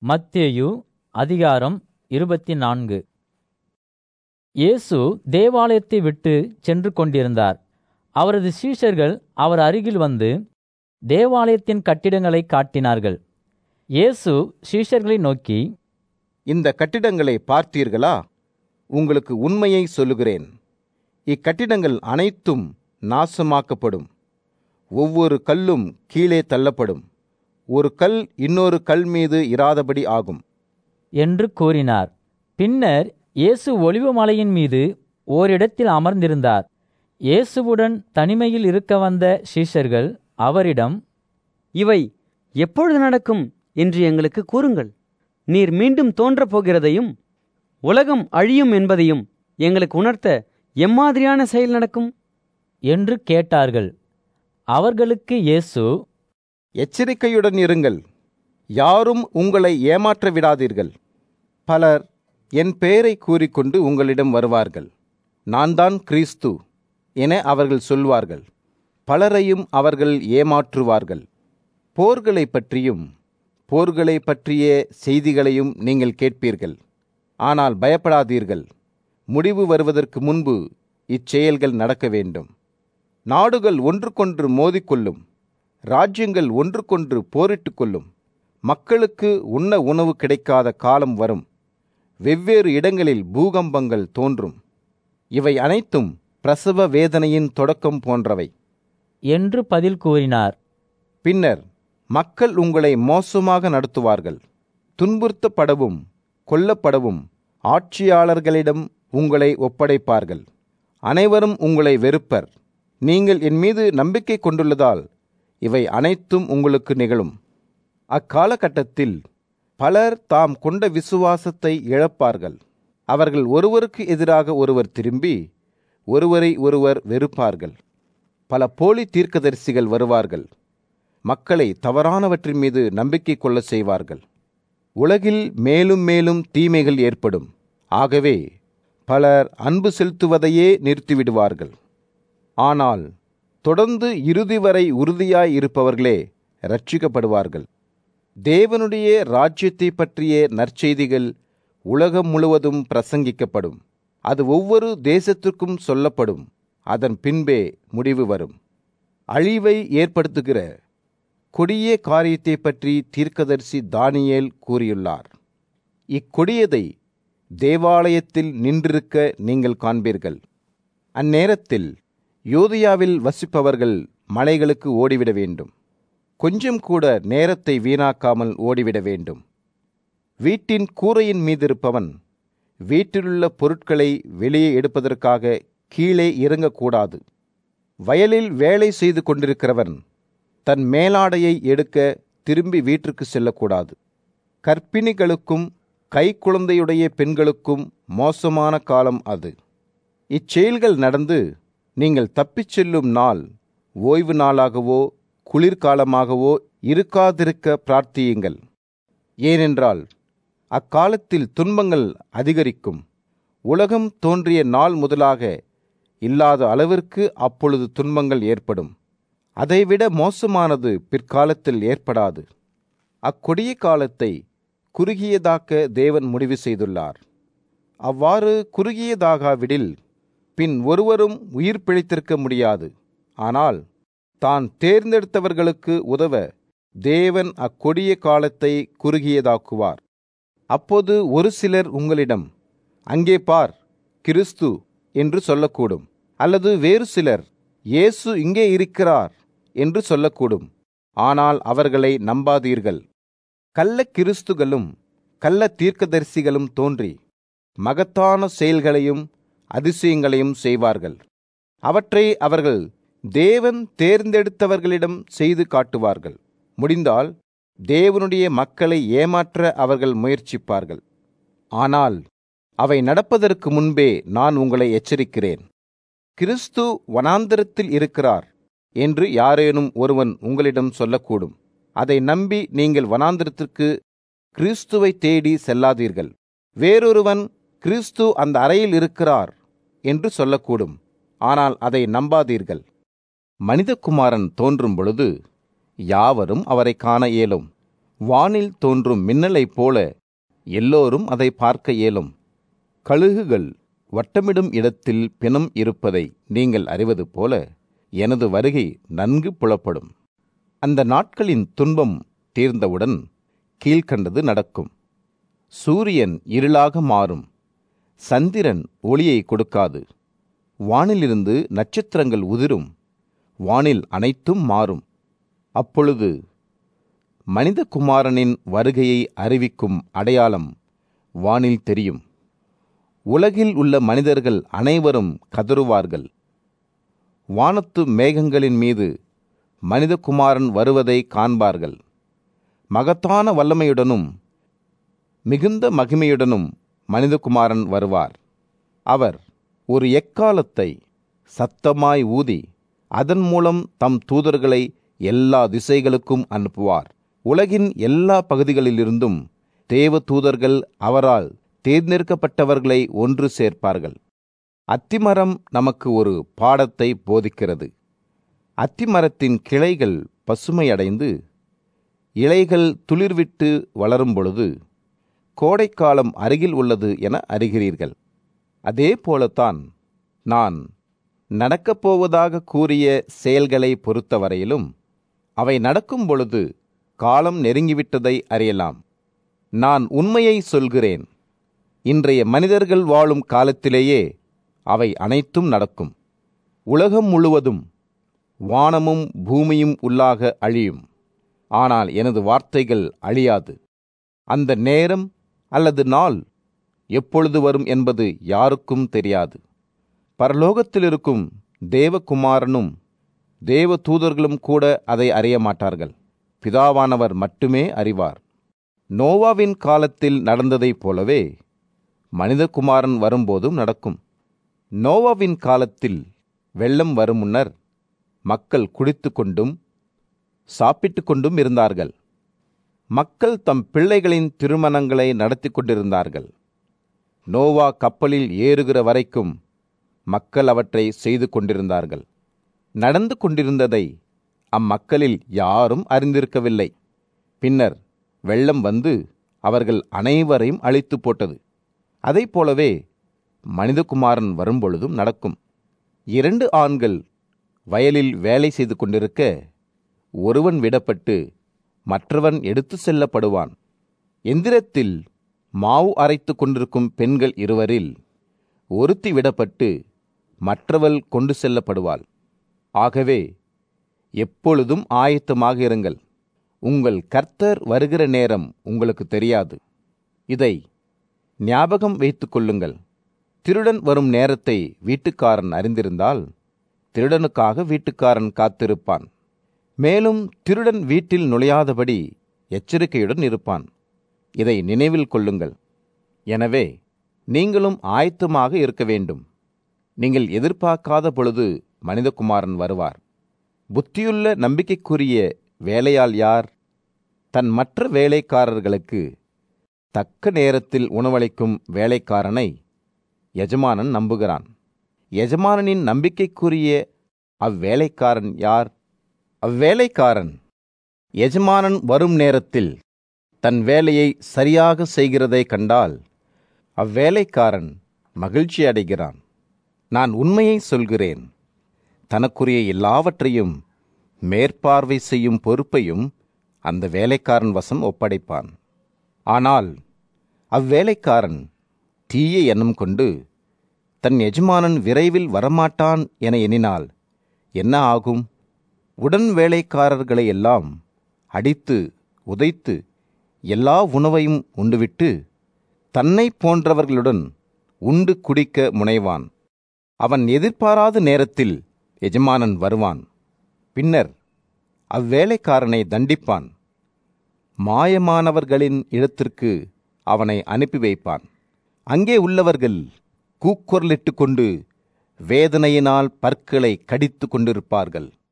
மத்தேயு அதிகாரம் இருபத்தி நான்கு இயேசு தேவாலயத்தை விட்டு சென்று கொண்டிருந்தார் அவரது சீஷர்கள் அவர் அருகில் வந்து தேவாலயத்தின் கட்டிடங்களை காட்டினார்கள் இயேசு சீஷர்களை நோக்கி இந்த கட்டிடங்களை பார்த்தீர்களா உங்களுக்கு உண்மையை சொல்லுகிறேன் இக்கட்டிடங்கள் அனைத்தும் நாசமாக்கப்படும் ஒவ்வொரு கல்லும் கீழே தள்ளப்படும் ஒரு கல் இன்னொரு கல் மீது இராதபடி ஆகும் என்று கூறினார் பின்னர் இயேசு ஒலிவ மலையின் மீது ஓரிடத்தில் அமர்ந்திருந்தார் இயேசுவுடன் தனிமையில் இருக்க வந்த சீஷர்கள் அவரிடம் இவை எப்பொழுது நடக்கும் என்று எங்களுக்கு கூறுங்கள் நீர் மீண்டும் தோன்றப் போகிறதையும் உலகம் அழியும் என்பதையும் எங்களுக்கு உணர்த்த எம்மாதிரியான செயல் நடக்கும் என்று கேட்டார்கள் அவர்களுக்கு இயேசு எச்சரிக்கையுடன் இருங்கள் யாரும் உங்களை ஏமாற்ற விடாதீர்கள் பலர் என் பெயரை கூறிக்கொண்டு உங்களிடம் வருவார்கள் நான் தான் கிறிஸ்து என அவர்கள் சொல்வார்கள் பலரையும் அவர்கள் ஏமாற்றுவார்கள் போர்களை பற்றியும் போர்களை பற்றிய செய்திகளையும் நீங்கள் கேட்பீர்கள் ஆனால் பயப்படாதீர்கள் முடிவு வருவதற்கு முன்பு இச்செயல்கள் நடக்க வேண்டும் நாடுகள் ஒன்றுக்கொன்று மோதிக்கொள்ளும் ராஜ்யங்கள் ஒன்றுக்கொன்று போரிட்டுக் கொள்ளும் மக்களுக்கு உண்ண உணவு கிடைக்காத காலம் வரும் வெவ்வேறு இடங்களில் பூகம்பங்கள் தோன்றும் இவை அனைத்தும் பிரசவ வேதனையின் தொடக்கம் போன்றவை என்று பதில் கூறினார் பின்னர் மக்கள் உங்களை மோசமாக நடத்துவார்கள் துன்புறுத்தப்படவும் கொல்லப்படவும் ஆட்சியாளர்களிடம் உங்களை ஒப்படைப்பார்கள் அனைவரும் உங்களை வெறுப்பர் நீங்கள் என் மீது நம்பிக்கை கொண்டுள்ளதால் இவை அனைத்தும் உங்களுக்கு நிகழும் அக்காலகட்டத்தில் பலர் தாம் கொண்ட விசுவாசத்தை இழப்பார்கள் அவர்கள் ஒருவருக்கு எதிராக ஒருவர் திரும்பி ஒருவரை ஒருவர் வெறுப்பார்கள் பல போலி தீர்க்கதரிசிகள் வருவார்கள் மக்களை தவறானவற்றின் மீது நம்பிக்கை கொள்ள செய்வார்கள் உலகில் மேலும் மேலும் தீமைகள் ஏற்படும் ஆகவே பலர் அன்பு செலுத்துவதையே நிறுத்திவிடுவார்கள் ஆனால் தொடர்ந்து இறுதி வரை உறுதியாய் இருப்பவர்களே ரட்சிக்கப்படுவார்கள் தேவனுடைய ராஜ்யத்தை பற்றிய நற்செய்திகள் உலகம் முழுவதும் பிரசங்கிக்கப்படும் அது ஒவ்வொரு தேசத்திற்கும் சொல்லப்படும் அதன் பின்பே முடிவு வரும் அழிவை ஏற்படுத்துகிற கொடிய காரியத்தை பற்றி தீர்க்கதரிசி தானியேல் கூறியுள்ளார் இக்கொடியதை தேவாலயத்தில் நின்றிருக்க நீங்கள் காண்பீர்கள் அந்நேரத்தில் யோதியாவில் வசிப்பவர்கள் மலைகளுக்கு ஓடிவிட வேண்டும் கொஞ்சம் கூட நேரத்தை வீணாக்காமல் ஓடிவிட வேண்டும் வீட்டின் கூரையின் மீதிருப்பவன் வீட்டிலுள்ள பொருட்களை வெளியே எடுப்பதற்காக கீழே இறங்கக்கூடாது வயலில் வேலை செய்து கொண்டிருக்கிறவன் தன் மேலாடையை எடுக்க திரும்பி வீட்டிற்கு செல்லக்கூடாது கற்பிணிகளுக்கும் கைக்குழந்தையுடைய பெண்களுக்கும் மோசமான காலம் அது இச்செயல்கள் நடந்து நீங்கள் தப்பிச் செல்லும் நாள் ஓய்வு நாளாகவோ குளிர்காலமாகவோ இருக்காதிருக்க பிரார்த்தியுங்கள் ஏனென்றால் அக்காலத்தில் துன்பங்கள் அதிகரிக்கும் உலகம் தோன்றிய நாள் முதலாக இல்லாத அளவிற்கு அப்பொழுது துன்பங்கள் ஏற்படும் அதைவிட மோசமானது பிற்காலத்தில் ஏற்படாது அக்கொடிய காலத்தை குறுகியதாக்க தேவன் முடிவு செய்துள்ளார் அவ்வாறு குறுகியதாகாவிடில் பின் ஒருவரும் உயிர் பிழைத்திருக்க முடியாது ஆனால் தான் தேர்ந்தெடுத்தவர்களுக்கு உதவ தேவன் அக்கொடிய காலத்தை குறுகியதாக்குவார் அப்போது ஒரு சிலர் உங்களிடம் அங்கே பார் கிறிஸ்து என்று சொல்லக்கூடும் அல்லது வேறு சிலர் இயேசு இங்கே இருக்கிறார் என்று சொல்லக்கூடும் ஆனால் அவர்களை நம்பாதீர்கள் கள்ள கிறிஸ்துகளும் கள்ள தீர்க்கதரிசிகளும் தோன்றி மகத்தான செயல்களையும் அதிசயங்களையும் செய்வார்கள் அவற்றை அவர்கள் தேவன் தேர்ந்தெடுத்தவர்களிடம் செய்து காட்டுவார்கள் முடிந்தால் தேவனுடைய மக்களை ஏமாற்ற அவர்கள் முயற்சிப்பார்கள் ஆனால் அவை நடப்பதற்கு முன்பே நான் உங்களை எச்சரிக்கிறேன் கிறிஸ்து வனாந்தரத்தில் இருக்கிறார் என்று யாரேனும் ஒருவன் உங்களிடம் சொல்லக்கூடும் அதை நம்பி நீங்கள் வனாந்திரத்திற்கு கிறிஸ்துவை தேடி செல்லாதீர்கள் வேறொருவன் கிறிஸ்து அந்த அறையில் இருக்கிறார் என்று சொல்லக்கூடும் ஆனால் அதை நம்பாதீர்கள் மனிதகுமாரன் தோன்றும் பொழுது யாவரும் அவரை காண இயலும் வானில் தோன்றும் மின்னலைப் போல எல்லோரும் அதை பார்க்க இயலும் கழுகுகள் வட்டமிடும் இடத்தில் பிணம் இருப்பதை நீங்கள் அறிவது போல எனது வருகை நன்கு புலப்படும் அந்த நாட்களின் துன்பம் தீர்ந்தவுடன் கீழ்க்கண்டது நடக்கும் சூரியன் இருளாக மாறும் சந்திரன் ஒளியை கொடுக்காது வானிலிருந்து நட்சத்திரங்கள் உதிரும் வானில் அனைத்தும் மாறும் அப்பொழுது மனிதகுமாரனின் வருகையை அறிவிக்கும் அடையாளம் வானில் தெரியும் உலகில் உள்ள மனிதர்கள் அனைவரும் கதறுவார்கள் வானத்து மேகங்களின் மீது மனிதகுமாரன் வருவதை காண்பார்கள் மகத்தான வல்லமையுடனும் மிகுந்த மகிமையுடனும் மனிதகுமாரன் வருவார் அவர் ஒரு எக்காலத்தை சத்தமாய் ஊதி அதன் மூலம் தம் தூதர்களை எல்லா திசைகளுக்கும் அனுப்புவார் உலகின் எல்லா பகுதிகளிலிருந்தும் தேவ தூதர்கள் அவரால் தேர்ந்தெடுக்கப்பட்டவர்களை ஒன்று சேர்ப்பார்கள் அத்திமரம் நமக்கு ஒரு பாடத்தை போதிக்கிறது அத்திமரத்தின் கிளைகள் பசுமையடைந்து இலைகள் துளிர்விட்டு வளரும் பொழுது கோடைக்காலம் அருகில் உள்ளது என அறிகிறீர்கள் அதே போலத்தான் நான் நடக்கப் போவதாக கூறிய செயல்களை பொறுத்தவரையிலும் அவை நடக்கும் பொழுது காலம் நெருங்கிவிட்டதை அறியலாம் நான் உண்மையை சொல்கிறேன் இன்றைய மனிதர்கள் வாழும் காலத்திலேயே அவை அனைத்தும் நடக்கும் உலகம் முழுவதும் வானமும் பூமியும் உள்ளாக அழியும் ஆனால் எனது வார்த்தைகள் அழியாது அந்த நேரம் அல்லது நாள் எப்பொழுது வரும் என்பது யாருக்கும் தெரியாது பரலோகத்தில் இருக்கும் தேவகுமாரனும் தேவ தூதர்களும் கூட அதை அறிய மாட்டார்கள் பிதாவானவர் மட்டுமே அறிவார் நோவாவின் காலத்தில் நடந்ததைப் போலவே மனிதகுமாரன் வரும்போதும் நடக்கும் நோவாவின் காலத்தில் வெள்ளம் வரும் முன்னர் மக்கள் குடித்து கொண்டும் சாப்பிட்டு கொண்டும் இருந்தார்கள் மக்கள் தம் பிள்ளைகளின் திருமணங்களை நடத்தி கொண்டிருந்தார்கள் நோவா கப்பலில் ஏறுகிற வரைக்கும் மக்கள் அவற்றை செய்து கொண்டிருந்தார்கள் நடந்து கொண்டிருந்ததை அம்மக்களில் யாரும் அறிந்திருக்கவில்லை பின்னர் வெள்ளம் வந்து அவர்கள் அனைவரையும் அழித்து போட்டது அதைப் போலவே மனிதகுமாரன் வரும்பொழுதும் நடக்கும் இரண்டு ஆண்கள் வயலில் வேலை செய்து கொண்டிருக்க ஒருவன் விடப்பட்டு மற்றவன் எடுத்து செல்லப்படுவான் எந்திரத்தில் மாவு அரைத்து கொண்டிருக்கும் பெண்கள் இருவரில் ஒருத்தி விடப்பட்டு மற்றவள் கொண்டு செல்லப்படுவாள் ஆகவே எப்பொழுதும் ஆயத்தமாக இருங்கள் உங்கள் கர்த்தர் வருகிற நேரம் உங்களுக்கு தெரியாது இதை ஞாபகம் வைத்துக் கொள்ளுங்கள் திருடன் வரும் நேரத்தை வீட்டுக்காரன் அறிந்திருந்தால் திருடனுக்காக வீட்டுக்காரன் காத்திருப்பான் மேலும் திருடன் வீட்டில் நுழையாதபடி எச்சரிக்கையுடன் இருப்பான் இதை நினைவில் கொள்ளுங்கள் எனவே நீங்களும் ஆயத்தமாக இருக்க வேண்டும் நீங்கள் எதிர்பார்க்காத பொழுது மனிதகுமாரன் வருவார் புத்தியுள்ள நம்பிக்கைக்குரிய வேலையால் யார் தன் மற்ற வேலைக்காரர்களுக்கு தக்க நேரத்தில் உணவளிக்கும் வேலைக்காரனை எஜமானன் நம்புகிறான் எஜமானனின் நம்பிக்கைக்குரிய அவ்வேலைக்காரன் யார் அவ்வேலைக்காரன் எஜமானன் வரும் நேரத்தில் தன் வேலையை சரியாக செய்கிறதை கண்டால் அவ்வேலைக்காரன் மகிழ்ச்சி அடைகிறான் நான் உண்மையை சொல்கிறேன் தனக்குரிய எல்லாவற்றையும் மேற்பார்வை செய்யும் பொறுப்பையும் அந்த வேலைக்காரன் வசம் ஒப்படைப்பான் ஆனால் அவ்வேலைக்காரன் தீய எண்ணம் கொண்டு தன் எஜமானன் விரைவில் வரமாட்டான் என எண்ணினால் என்ன ஆகும் உடன் வேலைக்காரர்களை எல்லாம் அடித்து உதைத்து எல்லா உணவையும் உண்டுவிட்டு தன்னை போன்றவர்களுடன் உண்டு குடிக்க முனைவான் அவன் எதிர்பாராத நேரத்தில் எஜமானன் வருவான் பின்னர் அவ்வேலைக்காரனை தண்டிப்பான் மாயமானவர்களின் இடத்திற்கு அவனை அனுப்பி வைப்பான் அங்கே உள்ளவர்கள் கூக்குரலிட்டு கொண்டு வேதனையினால் பற்களை கடித்து கொண்டிருப்பார்கள்